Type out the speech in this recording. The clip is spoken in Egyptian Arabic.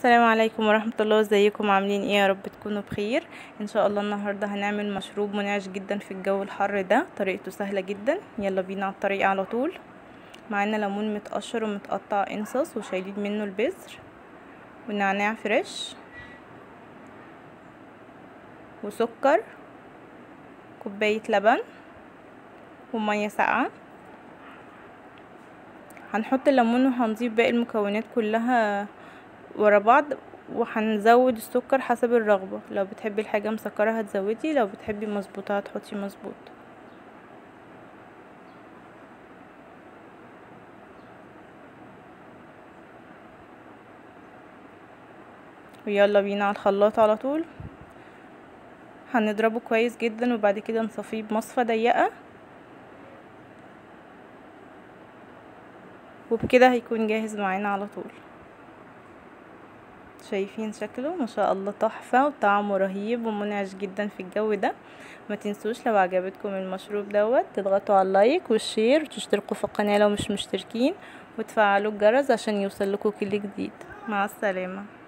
السلام عليكم ورحمة الله ازيكم عاملين ايه يا رب تكونوا بخير ان شاء الله النهاردة هنعمل مشروب منعش جدا في الجو الحر ده طريقته سهلة جدا يلا بينا على الطريقة على طول معانا ليمون متقشر ومتقطع انصص وشايلين منه البذر ونعناع فريش وسكر كوباية لبن ومية ساقعة هنحط الليمون وهنضيف باقي المكونات كلها ورا بعض وهنزود السكر حسب الرغبة لو بتحبي الحاجة مسكرة هتزودي لو بتحبي مظبوطة هتحطي مظبوط ويلا بينا على الخلاط على طول هنضربه كويس جدا وبعد كده نصفيه بمصفى ضيقة وبكده هيكون جاهز معانا على طول شايفين شكله ما شاء الله تحفة وطعمه رهيب ومنعش جدا في الجو ده ما تنسوش لو عجبتكم المشروب دوت تضغطوا على اللايك والشير وتشتركوا في القناة لو مش مشتركين وتفعلوا الجرس عشان يوصل لكم كل جديد مع السلامة